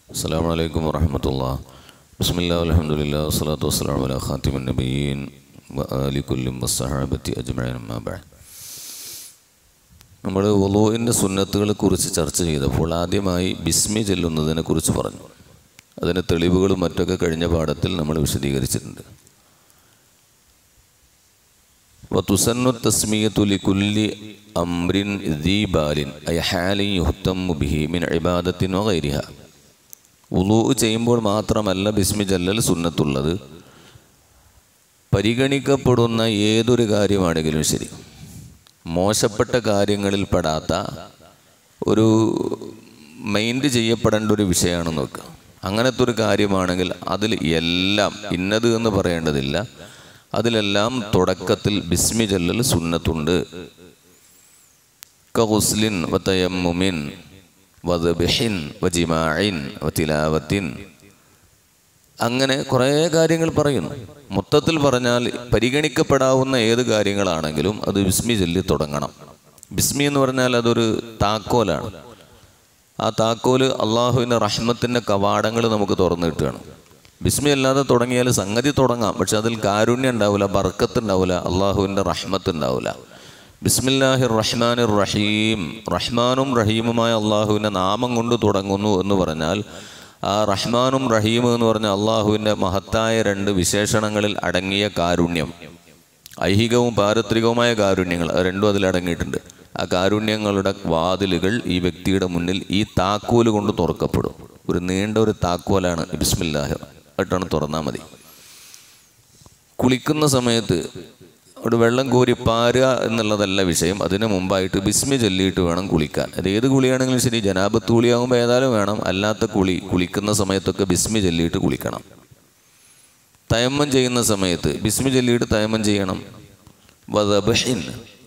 السلام عليكم ورحمة الله بسم الله والحمد لله والصلاة والسلام على خاتم النبيين وآل كل والصحابة أجمعين أما بعد നമ്മൾ വലൂവിൻ്റെ സുന്നത്തുകളെ കുറിച്ച് ചർച്ച ചെയ്തപ്പോൾ ആദ്യമായി ബിസ്മി ചെല്ലുന്നതിനെ കുറിച്ച് പറഞ്ഞു അതിന് തെളിവുകളും മറ്റൊക്കെ കഴിഞ്ഞ പാഠത്തിൽ നമ്മൾ വിശദീകരിച്ചിട്ടുണ്ട് വതുസന്നു തസ്മിയത്തു ലികുല്ലി അംറിൻ ദീ ബാലിൻ അയ ഹാലിൻ യുഹ്തമ്മു ബിഹി മിൻ ഇബാദത്തിൻ വഗൈരിഹ വുളൂ ചെയ്യുമ്പോൾ മാത്രമല്ല ബിസ്മി ജല്ലൽ സുന്നത്തുള്ളത് പരിഗണിക്കപ്പെടുന്ന ഏതൊരു കാര്യമാണെങ്കിലും ശരി മോശപ്പെട്ട കാര്യങ്ങളിൽ പെടാത്ത ഒരു മൈൻഡ് ചെയ്യപ്പെടേണ്ട ഒരു വിഷയമാണെന്ന് നോക്കുക അങ്ങനത്തെ ഒരു കാര്യമാണെങ്കിൽ അതിൽ എല്ലാം ഇന്നത് എന്ന് പറയേണ്ടതില്ല അതിലെല്ലാം തുടക്കത്തിൽ ബിസ്മി ജല്ലൽ സുന്നത്തുണ്ട് കഹുസ്ലിൻ വതയമ്മുമിൻ വദബിഹിൻ വജിമാഇൻ വതിലാവത്തിൻ അങ്ങനെ കുറേ കാര്യങ്ങൾ പറയുന്നു മൊത്തത്തിൽ പറഞ്ഞാൽ പരിഗണിക്കപ്പെടാവുന്ന ഏത് കാര്യങ്ങളാണെങ്കിലും അത് ബിസ്മി ചൊല്ലി തുടങ്ങണം ബിസ്മി എന്ന് പറഞ്ഞാൽ അതൊരു താക്കോലാണ് ആ താക്കോല് അള്ളാഹുവിൻ്റെ റഹ്മത്തിൻ്റെ കവാടങ്ങൾ നമുക്ക് തുറന്നു കിട്ടുകയാണ് ബിസ്മി അല്ലാതെ തുടങ്ങിയാൽ സംഗതി തുടങ്ങാം പക്ഷെ അതിൽ കാരുണ്യം ഉണ്ടാവില്ല ബർക്കത്ത് ഉണ്ടാവില്ല അള്ളാഹുവിൻ്റെ റഹ്മത്ത് ഉണ്ടാവില്ല ബിസ്മില്ലാഹിർ റഹ്മാനിർ റഹീം റഹ്മാനും റഹീമുമായ അള്ളാഹുവിൻ്റെ നാമം കൊണ്ട് തുടങ്ങുന്നു എന്ന് പറഞ്ഞാൽ ആ റഹ്മാനും റഹീമും എന്ന് പറഞ്ഞ അള്ളാഹുവിൻ്റെ മഹത്തായ രണ്ട് വിശേഷണങ്ങളിൽ അടങ്ങിയ കാരുണ്യം ഐഹികവും പാരത്രികവുമായ കാരുണ്യങ്ങൾ അത് രണ്ടും അതിൽ അടങ്ങിയിട്ടുണ്ട് ആ കാരുണ്യങ്ങളുടെ വാതിലുകൾ ഈ വ്യക്തിയുടെ മുന്നിൽ ഈ താക്കോല് കൊണ്ട് തുറക്കപ്പെടും ഒരു നീണ്ട ഒരു താക്കോലാണ് ബിസ്മില്ലാഹിർ ആയിട്ടാണ് തുറന്നാൽ മതി കുളിക്കുന്ന സമയത്ത് ഒരു വെള്ളം കോരി പാരുക എന്നുള്ളതല്ല വിഷയം അതിന് മുമ്പായിട്ട് ബിസ്മി ചൊല്ലിയിട്ട് വേണം കുളിക്കാൻ അത് ഏത് കുളിയാണെങ്കിലും ശരി ജനാബത്ത് കുളിയാകുമ്പോൾ ഏതായാലും വേണം അല്ലാത്ത കുളി കുളിക്കുന്ന സമയത്തൊക്കെ ബിസ്മി ചൊല്ലിയിട്ട് കുളിക്കണം തയമ്മം ചെയ്യുന്ന സമയത്ത് ബിസ്മി ചൊല്ലിയിട്ട് തയമ്മം ചെയ്യണം വദബഹിൻ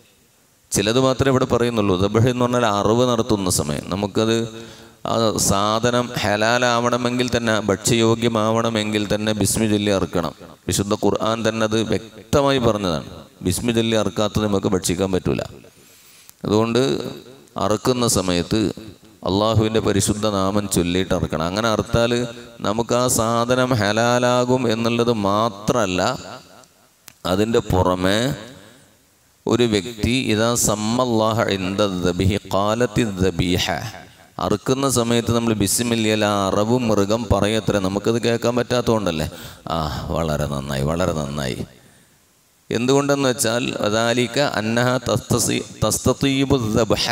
ചിലത് മാത്രമേ ഇവിടെ പറയുന്നുള്ളൂ ദബഹ് എന്ന് പറഞ്ഞാൽ അറിവ് നടത്തുന്ന സമയം നമുക്കത് ആ സാധനം ഹലാലാവണമെങ്കിൽ തന്നെ ഭക്ഷ്യയോഗ്യമാവണമെങ്കിൽ തന്നെ ബിസ്മി ചൊല്ലി അറുക്കണം വിശുദ്ധ ഖുർആൻ തന്നെ അത് വ്യക്തമായി പറഞ്ഞതാണ് ബിസ്മി ചൊല്ലി അറുക്കാത്തത് നമുക്ക് ഭക്ഷിക്കാൻ പറ്റൂല അതുകൊണ്ട് അറുക്കുന്ന സമയത്ത് അള്ളാഹുവിൻ്റെ പരിശുദ്ധ നാമം ചൊല്ലിയിട്ട് അറുക്കണം അങ്ങനെ അറുത്താൽ നമുക്ക് ആ സാധനം ഹലാലാകും എന്നുള്ളത് മാത്രമല്ല അതിൻ്റെ പുറമെ ഒരു വ്യക്തി ഇതാ സമ്മല്ലാഹ ഇന്ദ ദബിഹി കാലത്തി ദബീഹ അറുക്കുന്ന സമയത്ത് നമ്മൾ ബിസിമില്ല ആ അറവ് മൃഗം പറയത്ര നമുക്കത് കേൾക്കാൻ പറ്റാത്തതുകൊണ്ടല്ലേ ആ വളരെ നന്നായി വളരെ നന്നായി എന്തുകൊണ്ടെന്ന് വെച്ചാൽ അതാലിക്ക അന്നഹ തസ്തസി തസ്തീബു ദബഹ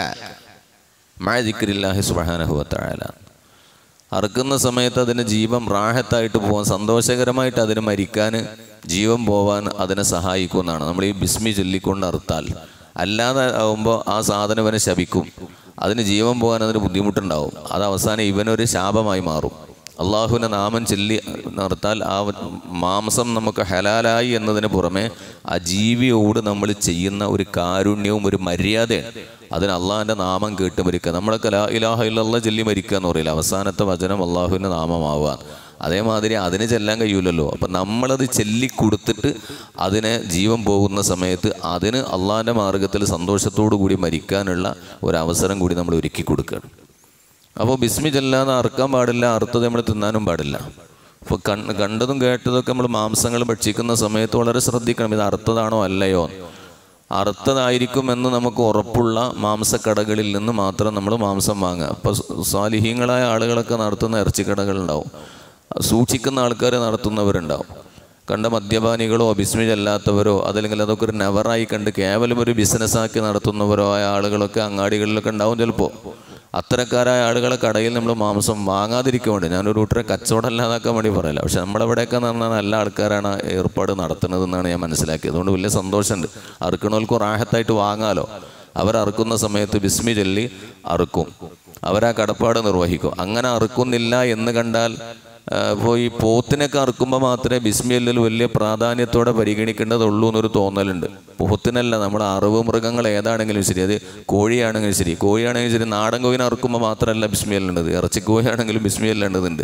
മഴതിക്കരില്ലാഹി സുബാനഹുവത്തായാല അറുക്കുന്ന സമയത്ത് അതിന് ജീവൻ റാഹത്തായിട്ട് പോകാൻ സന്തോഷകരമായിട്ട് അതിന് മരിക്കാൻ ജീവൻ പോവാൻ അതിനെ സഹായിക്കുമെന്നാണ് നമ്മൾ ഈ ബിസ്മി ചൊല്ലിക്കൊണ്ട് അറുത്താൽ അല്ലാതെ ആവുമ്പോൾ ആ സാധനം ഇവനെ ശപിക്കും അതിന് ജീവൻ പോകാൻ അതിന് ബുദ്ധിമുട്ടുണ്ടാവും അത് അവസാനം ഇവനൊരു ശാപമായി മാറും അള്ളാഹുവിൻ്റെ നാമം ചൊല്ലി നിർത്താൽ ആ മാംസം നമുക്ക് ഹലാലായി എന്നതിന് പുറമെ ആ ജീവിയോട് നമ്മൾ ചെയ്യുന്ന ഒരു കാരുണ്യവും ഒരു മര്യാദയാണ് അതിന് അള്ളാഹിൻ്റെ നാമം കേട്ട് മരിക്കുക നമ്മളൊക്കെ ലാ ഇലാഹ ഇല്ലല്ല ചൊല്ലി മരിക്കുക എന്ന് പറയില്ല അവസാനത്തെ വചനം അള്ളാഹുവിൻ്റെ നാമമാവുക അതേമാതിരി അതിന് ചെല്ലാൻ കഴിയൂലല്ലോ അപ്പം നമ്മളത് ചൊല്ലിക്കൊടുത്തിട്ട് അതിനെ ജീവൻ പോകുന്ന സമയത്ത് അതിന് അള്ളാഹിൻ്റെ മാർഗത്തിൽ സന്തോഷത്തോടു കൂടി മരിക്കാനുള്ള ഒരു അവസരം കൂടി നമ്മൾ ഒരുക്കി കൊടുക്കുകയാണ് അപ്പോൾ ബിസ്മി ചെല്ലാതെ അറുക്കാൻ പാടില്ല അറുത്തത് നമ്മൾ തിന്നാനും പാടില്ല അപ്പോൾ കണ് കണ്ടതും കേട്ടതൊക്കെ നമ്മൾ മാംസങ്ങൾ ഭക്ഷിക്കുന്ന സമയത്ത് വളരെ ശ്രദ്ധിക്കണം ഇത് അറുത്തതാണോ അല്ലയോ അറുത്തതായിരിക്കും എന്ന് നമുക്ക് ഉറപ്പുള്ള മാംസക്കടകളിൽ നിന്ന് മാത്രം നമ്മൾ മാംസം വാങ്ങുക അപ്പോൾ സ്വാലിഹീങ്ങളായ ആളുകളൊക്കെ നടത്തുന്ന ഇറച്ചിക്കടകളുണ്ടാവും സൂക്ഷിക്കുന്ന ആൾക്കാർ നടത്തുന്നവരുണ്ടാവും കണ്ട മദ്യപാനികളോ അഭിസ്മിച്ചല്ലാത്തവരോ അതല്ലെങ്കിൽ അതൊക്കെ ഒരു നെവറായി കണ്ട് കേവലം ഒരു ബിസിനസ്സാക്കി നടത്തുന്നവരോ ആയ ആളുകളൊക്കെ അങ്ങാടികളിലൊക്കെ ഉണ്ടാവും ചിലപ്പോൾ അത്തരക്കാരായ ആളുകളെ കടയിൽ നമ്മൾ മാംസം വാങ്ങാതിരിക്കാൻ വേണ്ടി ഞാനൊരു കൂട്ടരെ കച്ചവടം അല്ലാതാക്കാൻ വേണ്ടി പറയില്ല പക്ഷെ നമ്മളെവിടെയൊക്കെ പറഞ്ഞാൽ നല്ല ആൾക്കാരാണ് ഏർപ്പാട് നടത്തുന്നതെന്നാണ് ഞാൻ മനസ്സിലാക്കിയത് അതുകൊണ്ട് വലിയ സന്തോഷമുണ്ട് അറുക്കണവർക്ക് റാഹത്തായിട്ട് വാങ്ങാലോ അവരറുക്കുന്ന സമയത്ത് ബിസ്മി ചൊല്ലി അറുക്കും അവരാ കടപ്പാട് നിർവഹിക്കും അങ്ങനെ അറുക്കുന്നില്ല എന്ന് കണ്ടാൽ ഇപ്പോൾ ഈ പോത്തിനൊക്കെ അറുക്കുമ്പോൾ മാത്രമേ ബിസ്മിയല്ലിൽ വലിയ പ്രാധാന്യത്തോടെ പരിഗണിക്കേണ്ടതുള്ളൂ എന്നൊരു തോന്നലുണ്ട് പോത്തിനല്ല നമ്മൾ അറിവ് മൃഗങ്ങൾ ഏതാണെങ്കിലും ശരി അത് കോഴിയാണെങ്കിലും ശരി കോഴിയാണെങ്കിലും ശരി നാടൻ കോഴിനെ അറുക്കുമ്പോൾ മാത്രമല്ല ബിസ്മിയല്ലേണ്ടത് ഇറച്ചി കോഴിയാണെങ്കിലും ബിസ്മിയല്ലേണ്ടതുണ്ട്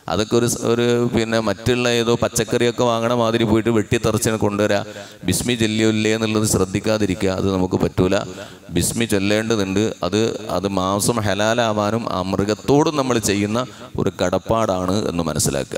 അതൊക്കെ ഒരു സ- ഒരു പിന്നെ മറ്റുള്ള ഏതോ പച്ചക്കറിയൊക്കെ വാങ്ങണ മാതിരി പോയിട്ട് വെട്ടിത്തെറിച്ച് കൊണ്ടുവരാ ബിസ്മി ചെല്ലില്ലേ എന്നുള്ളത് ശ്രദ്ധിക്കാതിരിക്കുക അത് നമുക്ക് പറ്റൂല ബിസ്മി ചൊല്ലേണ്ടതുണ്ട് അത് അത് മാംസം ഹലാലാവാനും ആ മൃഗത്തോടും നമ്മൾ ചെയ്യുന്ന ഒരു കടപ്പാടാണ് എന്ന് മനസ്സിലാക്കുക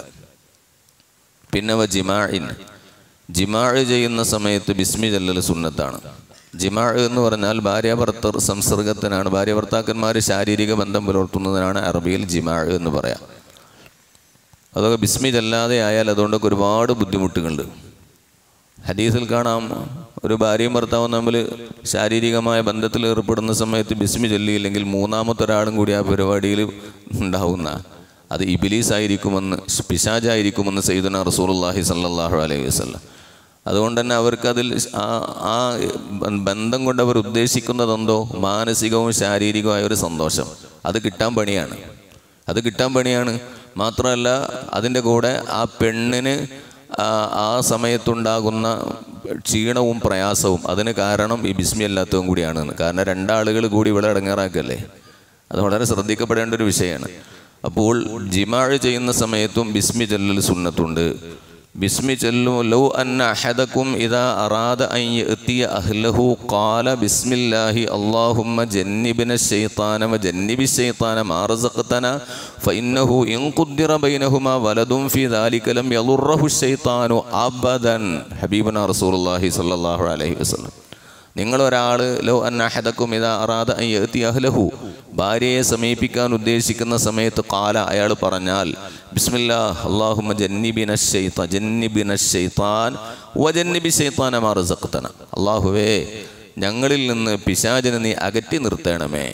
പിന്നെ വ ജിമാഇൻ ജിമാഴ് ചെയ്യുന്ന സമയത്ത് ബിസ്മി ചൊല്ലൽ സുന്നത്താണ് ജിമാഴ് എന്ന് പറഞ്ഞാൽ ഭാര്യ ഭർത്തർ സംസർഗത്തിനാണ് ഭാര്യ ഭർത്താക്കന്മാർ ശാരീരിക ബന്ധം പുലർത്തുന്നതിനാണ് അറബിയിൽ ജിമാഴ് എന്ന് പറയാം അതൊക്കെ ബിസ്മി ചൊല്ലാതെ ആയാൽ അതുകൊണ്ടൊക്കെ ഒരുപാട് ബുദ്ധിമുട്ടുകളുണ്ട് ഹദീസിൽ കാണാം ഒരു ഭാര്യയും ഭർത്താവും തമ്മിൽ ശാരീരികമായ ബന്ധത്തിൽ ഏർപ്പെടുന്ന സമയത്ത് ബിസ്മി ചൊല്ലിയില്ലെങ്കിൽ മൂന്നാമത്തെ ഒരാളും കൂടി ആ പരിപാടിയിൽ ഉണ്ടാവുന്ന അത് ഇബിലീസ് ആയിരിക്കുമെന്ന് പിശാജായിരിക്കുമെന്ന് സയ്യിദുന റസൂലുള്ളാഹി സല്ലല്ലാഹു അലൈഹി വസല്ലം അതുകൊണ്ട് തന്നെ അവർക്കതിൽ ആ ആ ബന്ധം കൊണ്ട് അവർ ഉദ്ദേശിക്കുന്നതെന്തോ മാനസികവും ശാരീരികവുമായ ഒരു സന്തോഷം അത് കിട്ടാൻ പണിയാണ് അത് കിട്ടാൻ പണിയാണ് മാത്രമല്ല അതിൻ്റെ കൂടെ ആ പെണ്ണിന് ആ ആ സമയത്തുണ്ടാകുന്ന ക്ഷീണവും പ്രയാസവും അതിന് കാരണം ഈ ബിസ്മി അല്ലാത്തതും കൂടിയാണ് കാരണം രണ്ടാളുകൾ കൂടി ഇവിടെ ഇടങ്ങാറാക്കല്ലേ അത് വളരെ ശ്രദ്ധിക്കപ്പെടേണ്ട ഒരു വിഷയമാണ് അപ്പോൾ ജിമാഴ് ചെയ്യുന്ന സമയത്തും ബിസ്മി ചൊല്ലൽ സുന്നത്തുണ്ട് ബിസ്മി ചൊല്ലും ലൗ അന്ന അഹദക്കും ഇതാ അറാദ അൻ യഅ്തിയ അഹ്ലഹു ഖാല ബിസ്മില്ലാഹി അല്ലാഹുമ്മ ജന്നിബിന ശൈത്താന വ ജന്നിബി ശൈത്താന മാ റസഖ്തന ഫഇന്നഹു ഇൻ ഖുദ്ദിറ ബൈനഹുമാ വലദുൻ ഫീ ദാലിക ലം യളുറഹു ശൈത്താനു അബദൻ ഹബീബുന റസൂലുള്ളാഹി സ്വല്ലല്ലാഹു അലൈഹി വസല്ലം നിങ്ങൾ ഒരാൾ ലോ അന്നഹദക്കും ഇതാ അറാദ അൻ യഅ്തി അഹ്ലഹു ഭാര്യയെ സമീപിക്കാൻ ഉദ്ദേശിക്കുന്ന സമയത്ത് കാല അയാൾ പറഞ്ഞാൽ ബിസ്മില്ലാ അല്ലാഹുമ്മ ജന്നിബിന ശൈത്താൻ ജന്നിബിന ശൈത്താൻ വജന്നിബി ശൈത്താന മാ റസഖ്തന അല്ലാഹുവേ ഞങ്ങളിൽ നിന്ന് പിശാചിനെ നീ അകറ്റി നിർത്തണമേ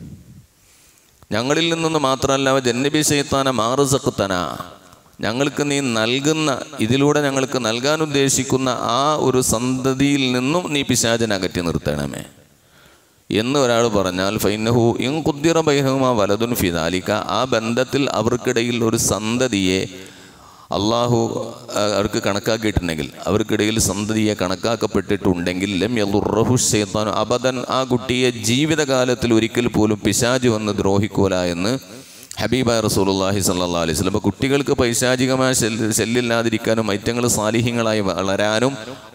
ഞങ്ങളിൽ നിന്നൊന്ന് മാത്രമല്ല അവ ജന്നിബി ശൈത്താന മാറുസക്തന ഞങ്ങൾക്ക് നീ നൽകുന്ന ഇതിലൂടെ ഞങ്ങൾക്ക് നൽകാൻ ഉദ്ദേശിക്കുന്ന ആ ഒരു സന്തതിയിൽ നിന്നും നീ പിശാചിനെ അകറ്റി നിർത്തണമേ എന്ന് ഒരാൾ പറഞ്ഞാൽ ഫൈനഹു ഇൻ കുദ്ദിറ ബൈനഹുമ വലതുൻ ഫിദാലിക്ക ആ ബന്ധത്തിൽ അവർക്കിടയിൽ ഒരു സന്തതിയെ അള്ളാഹു ആ, അവർക്ക് കണക്കാക്കിയിട്ടുണ്ടെങ്കിൽ അവർക്കിടയിൽ സന്തതിയെ കണക്കാക്കപ്പെട്ടിട്ടുണ്ടെങ്കിൽ ലം യളുറഹു ശൈത്താനു അബദൻ ആ കുട്ടിയെ ജീവിതകാലത്തിൽ ഒരിക്കൽ പോലും പിശാജ് വന്ന് ദ്രോഹിക്കൂല എന്ന് ഹബീബായ റസൂലുള്ളാഹി സല്ലല്ലാഹു അലൈഹി വസല്ലം അപ്പോൾ കുട്ടികൾക്ക് പൈശാചികമായ ശല്യ ശല്യമില്ലാതിരിക്കാനും ഐറ്റങ്ങൾ സാലിഹ്യങ്ങളായി വളരാനും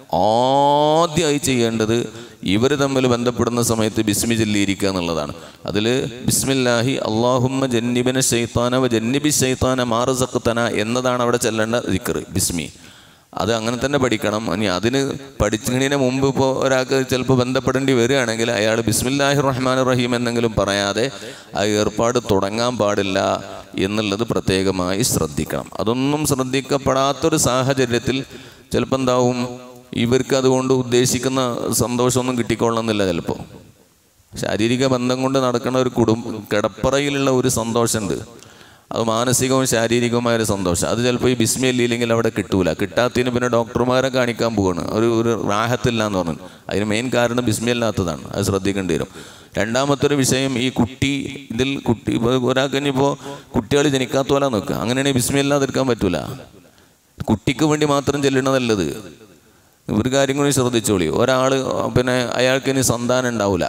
ആദ്യമായി ചെയ്യേണ്ടത് ഇവർ തമ്മിൽ ബന്ധപ്പെടുന്ന സമയത്ത് ബിസ്മി ചൊല്ലിയിരിക്കുക എന്നുള്ളതാണ് അതിൽ ബിസ്മില്ലാഹി അള്ളാഹുമ്മ ജന്നിബിന ശൈത്താന വ ജന്നിബി ശൈത്താന മാറസഖത്തന എന്നതാണ് അവിടെ ചെല്ലേണ്ട ദിക്കറ് ബിസ്മി അത് അങ്ങനെ തന്നെ പഠിക്കണം ഇനി അതിന് പഠിച്ചതിന് മുമ്പ് ഇപ്പോൾ ഒരാൾക്ക് ചിലപ്പോൾ ബന്ധപ്പെടേണ്ടി വരികയാണെങ്കിൽ അയാൾ ബിസ്മില്ലാഹി റഹ്മാൻ റഹീം എന്നെങ്കിലും പറയാതെ ആ ഏർപ്പാട് തുടങ്ങാൻ പാടില്ല എന്നുള്ളത് പ്രത്യേകമായി ശ്രദ്ധിക്കണം അതൊന്നും ശ്രദ്ധിക്കപ്പെടാത്തൊരു സാഹചര്യത്തിൽ ചിലപ്പോൾ എന്താവും ഇവർക്ക് അതുകൊണ്ട് ഉദ്ദേശിക്കുന്ന സന്തോഷമൊന്നും കിട്ടിക്കൊള്ളുന്നില്ല ചിലപ്പോൾ ശാരീരിക ബന്ധം കൊണ്ട് നടക്കുന്ന ഒരു കുടുംബ കിടപ്പറയിലുള്ള ഒരു സന്തോഷമുണ്ട് അത് മാനസികവും ശാരീരികവുമായ ഒരു സന്തോഷം അത് ചിലപ്പോൾ ഈ ബിസ്മി ഇല്ലെങ്കിൽ അവിടെ കിട്ടൂല കിട്ടാത്തതിന് പിന്നെ ഡോക്ടർമാരെ കാണിക്കാൻ പോവാണ് ഒരു ഒരു റാഹത്തില്ല എന്ന് പറഞ്ഞു അതിന് മെയിൻ കാരണം ബിസ്മി അല്ലാത്തതാണ് അത് ശ്രദ്ധിക്കേണ്ടി വരും രണ്ടാമത്തെ ഒരു വിഷയം ഈ കുട്ടി ഇതിൽ കുട്ടി ഇപ്പോൾ ഒരാൾക്ക് ഇനിയിപ്പോൾ കുട്ടികൾ ജനിക്കാത്ത പോലെ നോക്കുക അങ്ങനെയാണെങ്കിൽ ബിസ്മി അല്ലാതിരിക്കാൻ പറ്റൂല കുട്ടിക്ക് വേണ്ടി മാത്രം ചെല്ലണതല്ലത് ഒരു കാര്യം കൂടി ശ്രദ്ധിച്ചോളി ഒരാൾ പിന്നെ അയാൾക്ക് ഇനി സന്താനം ഉണ്ടാവില്ല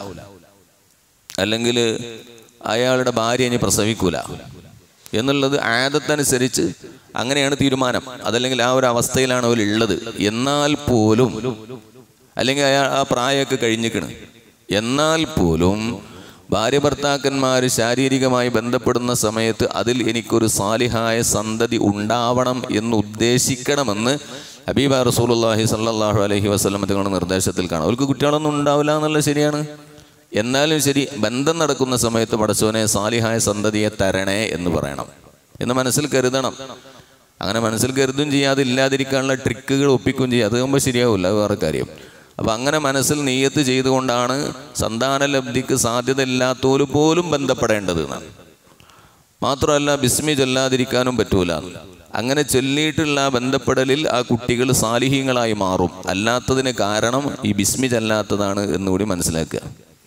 അല്ലെങ്കിൽ അയാളുടെ ഭാര്യ ഇനി പ്രസവിക്കൂല എന്നുള്ളത് ആദത്തനുസരിച്ച് അങ്ങനെയാണ് തീരുമാനം അതല്ലെങ്കിൽ ആ ഒരു അവസ്ഥയിലാണ് അവർ ഉള്ളത് എന്നാൽ പോലും അല്ലെങ്കിൽ അയാൾ ആ പ്രായമൊക്കെ കഴിഞ്ഞിക്കണ് എന്നാൽ പോലും ഭാര്യ ഭർത്താക്കന്മാർ ശാരീരികമായി ബന്ധപ്പെടുന്ന സമയത്ത് അതിൽ എനിക്കൊരു സാലിഹായ സന്തതി ഉണ്ടാവണം എന്ന് ഉദ്ദേശിക്കണമെന്ന് ഹബീബ റസൂലുള്ളാഹി സല്ലല്ലാഹു അലൈഹി വസല്ലം തങ്ങളുടെ നിർദ്ദേശത്തിൽ കാണാം അവർക്ക് കുട്ടികളൊന്നും ഉണ്ടാവില്ല എന്നുള്ളത് ശരിയാണ് എന്നാലും ശരി ബന്ധം നടക്കുന്ന സമയത്ത് പടച്ചോനെ സാലിഹായ സന്തതിയെ തരണേ എന്ന് പറയണം എന്ന് മനസ്സിൽ കരുതണം അങ്ങനെ മനസ്സിൽ കരുതും ചെയ്യാതെ ഇല്ലാതിരിക്കാനുള്ള ട്രിക്കുകൾ ഒപ്പിക്കും ചെയ്യും അത് ആകുമ്പോൾ ശരിയാവില്ല അത് വേറെ കാര്യം അപ്പം അങ്ങനെ മനസ്സിൽ നീയത്ത് ചെയ്തുകൊണ്ടാണ് സന്താന ലബ്ധിക്ക് സാധ്യത ഇല്ലാത്തവര് പോലും ബന്ധപ്പെടേണ്ടത് എന്നാണ് മാത്രമല്ല ബിസ്മി ചൊല്ലാതിരിക്കാനും പറ്റൂല അങ്ങനെ ചൊല്ലിയിട്ടുള്ള ആ ബന്ധപ്പെടലിൽ ആ കുട്ടികൾ സാലിഹ്യങ്ങളായി മാറും അല്ലാത്തതിന് കാരണം ഈ ബിസ്മി ചൊല്ലാത്തതാണ് എന്നുകൂടി മനസ്സിലാക്കുക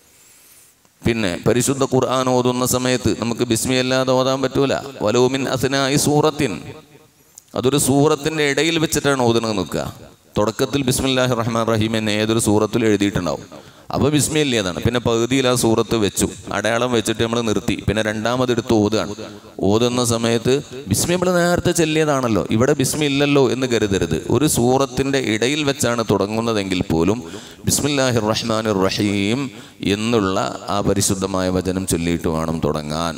പിന്നെ പരിശുദ്ധ ഖുർആൻ ഓതുന്ന സമയത്ത് നമുക്ക് ബിസ്മി അല്ലാതെ ഓതാൻ പറ്റൂല വലൂമിൻ അസനായി സൂറത്തിൻ അതൊരു സൂറത്തിന്റെ ഇടയിൽ വെച്ചിട്ടാണ് ഓതുന്നത് നിൽക്കുക തുടക്കത്തിൽ ബിസ്മില്ലാഹി റഹ്മാൻ റഹീം എന്ന് ഏതൊരു സൂറത്തിൽ എഴുതിയിട്ടുണ്ടാവും അപ്പോൾ ബിസ്മില്ലേതാണ് പിന്നെ പകുതിയിൽ ആ സൂറത്ത് വെച്ചു അടയാളം വെച്ചിട്ട് നമ്മൾ നിർത്തി പിന്നെ രണ്ടാമതെടുത്ത് ഓതുകയാണ് ഓതുന്ന സമയത്ത് ബിസ്മി നമ്മൾ നേരത്തെ ചെല്ലിയതാണല്ലോ ഇവിടെ ബിസ്മി ഇല്ലല്ലോ എന്ന് കരുതരുത് ഒരു സൂറത്തിൻ്റെ ഇടയിൽ വെച്ചാണ് തുടങ്ങുന്നതെങ്കിൽ പോലും ബിസ്മില്ലാഹിർ റഹ്മാൻ റഹീം എന്നുള്ള ആ പരിശുദ്ധമായ വചനം ചൊല്ലിയിട്ട് വേണം തുടങ്ങാൻ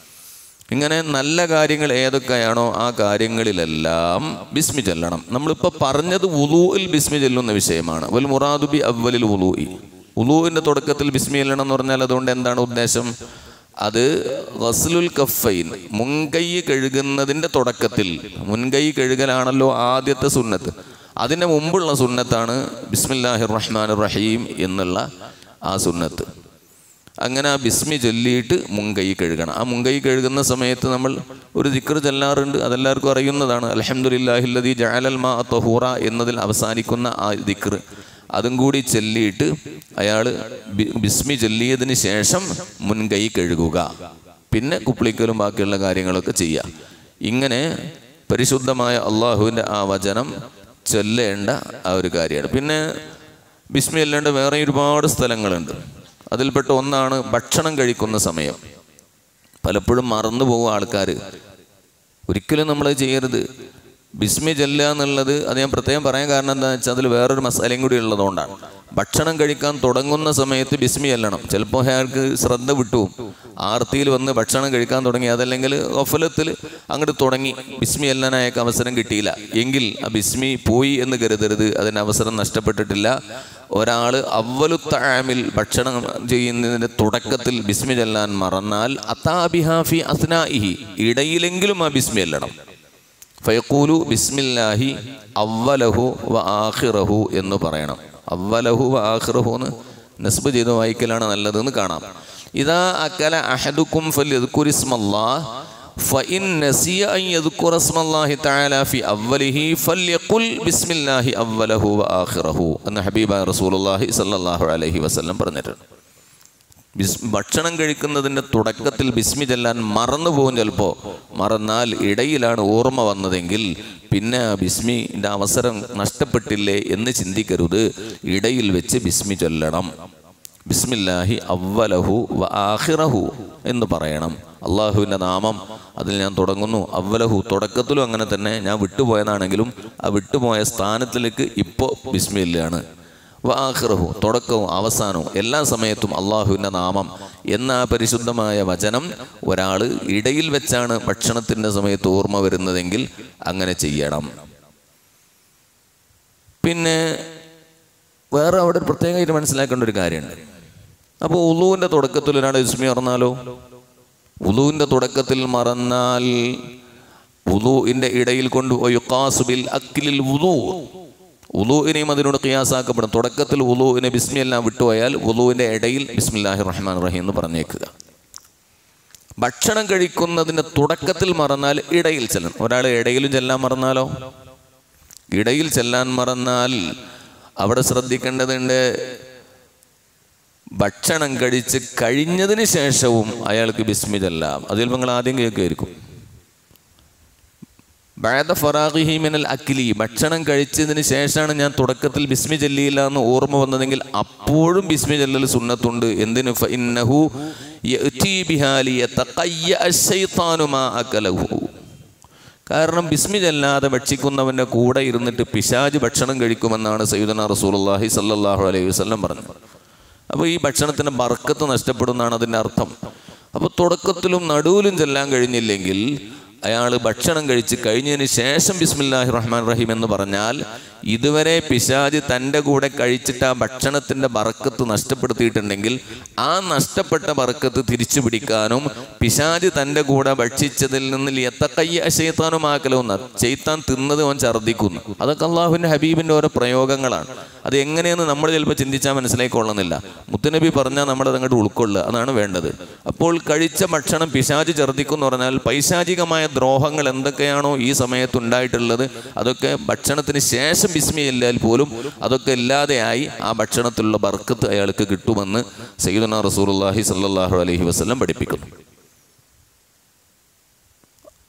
ഇങ്ങനെ നല്ല കാര്യങ്ങൾ ഏതൊക്കെയാണോ ആ കാര്യങ്ങളിലെല്ലാം ബിസ്മി ചെല്ലണം നമ്മളിപ്പോൾ പറഞ്ഞത് വുലൂയിൽ ബിസ്മി ചെല്ലുന്ന വിഷയമാണ് വൽ മുറാദുബി അവലിൽ വുലൂയി വുലൂവിൻ്റെ തുടക്കത്തിൽ ബിസ്മി ചെല്ലണം എന്ന് പറഞ്ഞാൽ അതുകൊണ്ട് എന്താണ് ഉദ്ദേശം അത് ഗസ്ലുൽ കഫൈൻ മുൻകൈ കഴുകുന്നതിൻ്റെ തുടക്കത്തിൽ മുൻകൈ കഴുകലാണല്ലോ ആദ്യത്തെ സുന്നത്ത് അതിന് മുമ്പുള്ള സുന്നത്താണ് ബിസ്മില്ലാഹിർ റഹ്മാൻ റഹീം എന്നുള്ള ആ സുന്നത്ത് അങ്ങനെ ആ ബിസ്മി ചൊല്ലിയിട്ട് മുൻകൈ കഴുകണം ആ മുൻകൈ കഴുകുന്ന സമയത്ത് നമ്മൾ ഒരു ദിക്ർ ചെല്ലാറുണ്ട് അതെല്ലാവർക്കും അറിയുന്നതാണ് അലഹമുല്ലാഹില്ലതി ജഅലൽ മാ തഹൂറ എന്നതിൽ അവസാനിക്കുന്ന ആ ദിക്ർ അതും കൂടി ചൊല്ലിയിട്ട് അയാൾ ബിസ്മി ചൊല്ലിയതിന് ശേഷം മുൻകൈ കഴുകുക പിന്നെ കുപ്പിളിക്കലും ബാക്കിയുള്ള കാര്യങ്ങളൊക്കെ ചെയ്യുക ഇങ്ങനെ പരിശുദ്ധമായ അള്ളാഹുവിൻ്റെ ആ വചനം ചൊല്ലേണ്ട ആ ഒരു കാര്യമാണ് പിന്നെ ബിസ്മി അല്ലാണ്ട് വേറെ ഒരുപാട് സ്ഥലങ്ങളുണ്ട് അതിൽപ്പെട്ട ഒന്നാണ് ഭക്ഷണം കഴിക്കുന്ന സമയം പലപ്പോഴും മറന്നു പോകും ആൾക്കാർ ഒരിക്കലും നമ്മൾ ചെയ്യരുത് ബിസ്മി ചെല്ലുക എന്നുള്ളത് അത് ഞാൻ പ്രത്യേകം പറയാൻ കാരണം എന്താണെന്ന് വെച്ചാൽ അതിൽ വേറൊരു മസാലയും കൂടി ഉള്ളതുകൊണ്ടാണ് ഭക്ഷണം കഴിക്കാൻ തുടങ്ങുന്ന സമയത്ത് ബിസ്മി ചെല്ലണം ചിലപ്പോൾ അയാൾക്ക് ശ്രദ്ധ വിട്ടു ആർത്തിയിൽ വന്ന് ഭക്ഷണം കഴിക്കാൻ തുടങ്ങി അതല്ലെങ്കിൽ ഒഫലത്തിൽ അങ്ങോട്ട് തുടങ്ങി ബിസ്മി എല്ലാൻ അയാൾക്ക് അവസരം കിട്ടിയില്ല എങ്കിൽ ആ ബിസ്മി പോയി എന്ന് കരുതരുത് അതിന് അവസരം നഷ്ടപ്പെട്ടിട്ടില്ല ഒരാൾ അവലുത്താമിൽ ഭക്ഷണം ചെയ്യുന്നതിൻ്റെ തുടക്കത്തിൽ ബിസ്മി ചെല്ലാൻ മറന്നാൽ അത്താബിഹാഫി അസ്നാഇഹി ഇടയിലെങ്കിലും ആ ബിസ്മി ചെല്ലണം ഫയക്കൂലു ബിസ്മില്ലാഹി അവലഹു വ ആഖിറഹു എന്ന് പറയണം അവലഹു വ ആഖിറഹു എന്ന് നസ്ബ് ചെയ്ത് വായിക്കലാണ് നല്ലതെന്ന് കാണാം ഇതാ അക്കല അഹദുക്കും ഫല്യദ്കുരിസ്മല്ലാഹ് فإن نسي أن يذكر اسم الله تعالى في أوله فليقل بسم الله أوله وآخره എന്ന് ഹബീബ റസൂലുള്ളാഹി സ്വല്ലല്ലാഹു അലൈഹി വസല്ലം പറഞ്ഞിട്ടുണ്ട് ബിസ് ഭക്ഷണം കഴിക്കുന്നതിൻ്റെ തുടക്കത്തിൽ ബിസ്മി ചെല്ലാൻ മറന്നു പോകും ചിലപ്പോൾ മറന്നാൽ ഇടയിലാണ് ഓർമ്മ വന്നതെങ്കിൽ പിന്നെ ആ ബിസ്മിൻ്റെ അവസരം നഷ്ടപ്പെട്ടില്ലേ എന്ന് ചിന്തിക്കരുത് ഇടയിൽ വെച്ച് ബിസ്മി ചൊല്ലണം ബിസ്മില്ലാഹി അവലഹു വ ആഖിറഹു എന്ന് പറയണം അള്ളാഹുവിൻ്റെ നാമം അതിൽ ഞാൻ തുടങ്ങുന്നു അവലഹു തുടക്കത്തിലും അങ്ങനെ തന്നെ ഞാൻ വിട്ടുപോയതാണെങ്കിലും ആ വിട്ടുപോയ സ്ഥാനത്തിലേക്ക് ഇപ്പോൾ ബിസ്മില്ലാണ് വാഹ്റഹു തുടക്കവും അവസാനവും എല്ലാ സമയത്തും അള്ളാഹുവിൻ്റെ നാമം എന്ന ആ പരിശുദ്ധമായ വചനം ഒരാൾ ഇടയിൽ വെച്ചാണ് ഭക്ഷണത്തിൻ്റെ സമയത്ത് ഓർമ്മ വരുന്നതെങ്കിൽ അങ്ങനെ ചെയ്യണം പിന്നെ വേറെ അവിടെ ഒരു പ്രത്യേകമായിട്ട് മനസ്സിലാക്കേണ്ട ഒരു കാര്യമുണ്ട് അപ്പോൾ ഉളുവിൻ്റെ തുടക്കത്തിൽ ഒരാൾ ഇസ്മി മറന്നാലോ ഉളുവിൻ്റെ തുടക്കത്തിൽ മറന്നാൽ ഉളുവിൻ്റെ ഇടയിൽ കൊണ്ട് യുക്കാസുബിൽ അക്കിലിൽ ഉളു ഉളുവിനെയും അതിനോട് കിയാസാക്കപ്പെടും തുടക്കത്തിൽ ഉളുവിനെ ബിസ്മി എല്ലാം വിട്ടുപോയാൽ ഉളുവിൻ്റെ ഇടയിൽ ബിസ്മില്ലാഹി റഹ്മാൻ റഹീം എന്ന് പറഞ്ഞേക്കുക ഭക്ഷണം കഴിക്കുന്നതിൻ്റെ തുടക്കത്തിൽ മറന്നാൽ ഇടയിൽ ചെല്ലണം ഒരാൾ ഇടയിലും ചെല്ലാൻ മറന്നാലോ ഇടയിൽ ചെല്ലാൻ മറന്നാൽ അവിടെ ശ്രദ്ധിക്കേണ്ടതുണ്ട് ഭക്ഷണം കഴിച്ച് കഴിഞ്ഞതിന് ശേഷവും അയാൾക്ക് ബിസ്മി ചെല്ലാം അതിൽ നിങ്ങൾ ആദ്യം കേൾക്കുമായിരിക്കും ബഴത ഫറാഖിഹി മിനൽ അക്കിലി ഭക്ഷണം കഴിച്ചതിന് ശേഷമാണ് ഞാൻ തുടക്കത്തിൽ ബിസ്മി ചൊല്ലിയില്ല എന്ന് ഓർമ്മ വന്നതെങ്കിൽ അപ്പോഴും ബിസ്മി ചൊല്ലൽ സുന്നത്തുണ്ട് എന്തിനു ഫഇന്നഹു യഅ്തി ബിഹാലി യതഖയ്യ അശ്ശൈത്താനു മാ അകലഹു കാരണം ബിസ്മി ചെല്ലാതെ ഭക്ഷിക്കുന്നവൻ്റെ കൂടെ ഇരുന്നിട്ട് പിശാജ് ഭക്ഷണം കഴിക്കുമെന്നാണ് സയ്യിദന റസൂലുള്ളാഹി സല്ലല്ലാഹു അലൈഹി വസല്ലം പറഞ്ഞത് അപ്പോൾ ഈ ഭക്ഷണത്തിൻ്റെ ബർക്കത്ത് നഷ്ടപ്പെടുന്നതാണ് അതിൻ്റെ അർത്ഥം അപ്പോൾ തുടക്കത്തിലും നടുവിലും ചെല്ലാൻ കഴിഞ്ഞില്ലെങ്കിൽ അയാൾ ഭക്ഷണം കഴിച്ച് കഴിഞ്ഞതിന് ശേഷം ബിസ്മില്ലാഹി റഹ്മാൻ റഹീം എന്ന് പറഞ്ഞാൽ ഇതുവരെ പിശാജ് തൻ്റെ കൂടെ കഴിച്ചിട്ട് ആ ഭക്ഷണത്തിൻ്റെ ബറക്കത്ത് നഷ്ടപ്പെടുത്തിയിട്ടുണ്ടെങ്കിൽ ആ നഷ്ടപ്പെട്ട ബറക്കത്ത് തിരിച്ചു പിടിക്കാനും പിശാജ് തൻ്റെ കൂടെ ഭക്ഷിച്ചതിൽ നിന്ന് എത്തക്കയ്യ ചെയ്ത്താനുമാക്കലോന്ന് ചെയ്ത്താൻ തിന്നത് അവൻ ഛർദ്ദിക്കുന്നു അതൊക്കെ അള്ളാഹുവിൻ്റെ ഹബീബിൻ്റെ ഓരോ പ്രയോഗങ്ങളാണ് അത് എങ്ങനെയെന്ന് നമ്മൾ ചിലപ്പോൾ ചിന്തിച്ചാൽ മനസ്സിലായിക്കൊള്ളുന്നില്ല മുത്തുനബി പറഞ്ഞാൽ നമ്മൾ അതങ്ങോട്ട് ഉൾക്കൊള്ളുക അതാണ് വേണ്ടത് അപ്പോൾ കഴിച്ച ഭക്ഷണം പിശാജ് ഛർദ്ദിക്കും എന്ന് പറഞ്ഞാൽ പൈശാചികമായ ദ്രോഹങ്ങൾ എന്തൊക്കെയാണോ ഈ സമയത്ത് ഉണ്ടായിട്ടുള്ളത് അതൊക്കെ ഭക്ഷണത്തിന് ശേഷം ബിസ്മിയില്ലാൽ പോലും അതൊക്കെ ഇല്ലാതെയായി ആ ഭക്ഷണത്തിലുള്ള ബർക്കത്ത് അയാൾക്ക് കിട്ടുമെന്ന് സയ്യിദുന റസൂലുള്ളാഹി സല്ലല്ലാഹു അലൈഹി വസല്ലം പഠിപ്പിക്കുന്നു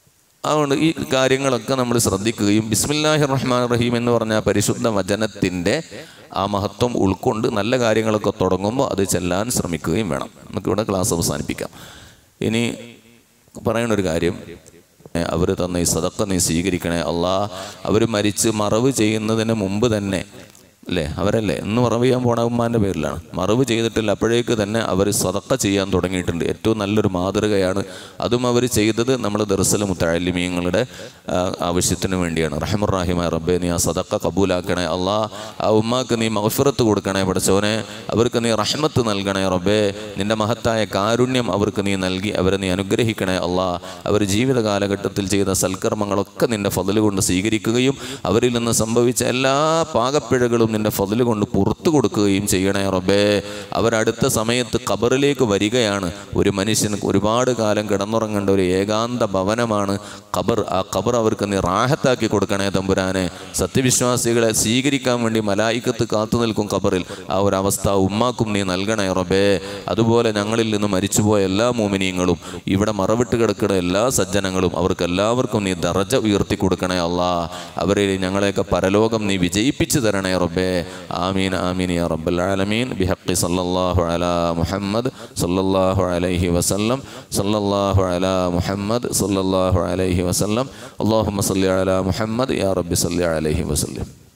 അതുകൊണ്ട് ഈ കാര്യങ്ങളൊക്കെ നമ്മൾ ശ്രദ്ധിക്കുകയും ബിസ്മില്ലാഹി റഹ്മാൻ റഹീം എന്ന് പറഞ്ഞ ആ പരിശുദ്ധ വചനത്തിൻ്റെ ആ മഹത്വം ഉൾക്കൊണ്ട് നല്ല കാര്യങ്ങളൊക്കെ തുടങ്ങുമ്പോൾ അത് ചെല്ലാൻ ശ്രമിക്കുകയും വേണം നമുക്കിവിടെ ക്ലാസ് അവസാനിപ്പിക്കാം ഇനി പറയുന്ന ഒരു കാര്യം അവർ തന്ന ഈ സദക്ക നീ സ്വീകരിക്കണേ അള്ളാ അവർ മരിച്ച് മറവ് ചെയ്യുന്നതിന് മുമ്പ് തന്നെ അല്ലേ അവരല്ലേ എന്ന് മറവ് ചെയ്യാൻ പോണ ഉമ്മാൻ്റെ പേരിലാണ് മറവ് ചെയ്തിട്ടില്ല അപ്പോഴേക്ക് തന്നെ അവർ സതക്ക ചെയ്യാൻ തുടങ്ങിയിട്ടുണ്ട് ഏറ്റവും നല്ലൊരു മാതൃകയാണ് അതും അവർ ചെയ്തത് നമ്മൾ ദർസല മുത്തഴലിമീങ്ങളുടെ ആവശ്യത്തിന് വേണ്ടിയാണ് റഹമുറാഹിമായ റബ്ബെ നീ ആ സതക്ക കബൂലാക്കണേ അള്ളാ ആ ഉമ്മാക്ക് നീ മഹഫിറത്ത് കൊടുക്കണേ പഠിച്ചോനെ അവർക്ക് നീ റഹ്മത്ത് നൽകണേ റബ്ബേ നിന്റെ മഹത്തായ കാരുണ്യം അവർക്ക് നീ നൽകി അവരെ നീ അനുഗ്രഹിക്കണേ അള്ളാ അവർ ജീവിത കാലഘട്ടത്തിൽ ചെയ്ത സൽക്കർമ്മങ്ങളൊക്കെ നിന്റെ ഫതിൽ കൊണ്ട് സ്വീകരിക്കുകയും അവരിൽ നിന്ന് സംഭവിച്ച എല്ലാ പാകപ്പിഴകളും നിന്റെ ഫതിൽ കൊണ്ട് പുറത്തു കൊടുക്കുകയും ചെയ്യണേ റബ്ബേ അവരടുത്ത സമയത്ത് ഖബറിലേക്ക് വരികയാണ് ഒരു മനുഷ്യന് ഒരുപാട് കാലം കിടന്നുറങ്ങേണ്ട ഒരു ഏകാന്ത ഭവനമാണ് ഖബർ ആ ഖബർ അവർക്ക് നീ റാഹത്താക്കി കൊടുക്കണേ തമ്പുരാനെ സത്യവിശ്വാസികളെ സ്വീകരിക്കാൻ വേണ്ടി മലായിക്കത്ത് കാത്തു നിൽക്കും ഖബറിൽ ആ ഒരു അവസ്ഥ ഉമ്മാക്കും നീ നൽകണേ റബ്ബേ അതുപോലെ ഞങ്ങളിൽ നിന്ന് മരിച്ചുപോയ എല്ലാ മോമിനിയങ്ങളും ഇവിടെ മറവിട്ട് കിടക്കുന്ന എല്ലാ സജ്ജനങ്ങളും അവർക്ക് എല്ലാവർക്കും നീ ദറജ ഉയർത്തി കൊടുക്കണേ അല്ലാ അവരെ ഞങ്ങളെയൊക്കെ പരലോകം നീ വിജയിപ്പിച്ചു തരണേ റബ്ബേ ആമീൻ ആമീൻ യാ റബ്ബൽ ആലമീൻ ബിഹഖി സല്ലല്ലാഹു അലാ മുഹമ്മദ് സല്ലല്ലാഹു അലൈഹി വസല്ലം സല്ലല്ലാഹു അലാ മുഹമ്മദ് സല്ലല്ലാഹു അലൈഹി വസല്ലം അല്ലാഹുമ്മ സല്ലി അലാ മുഹമ്മദ് യാ റബ്ബി സല്ലി അലൈഹി വസല്ലം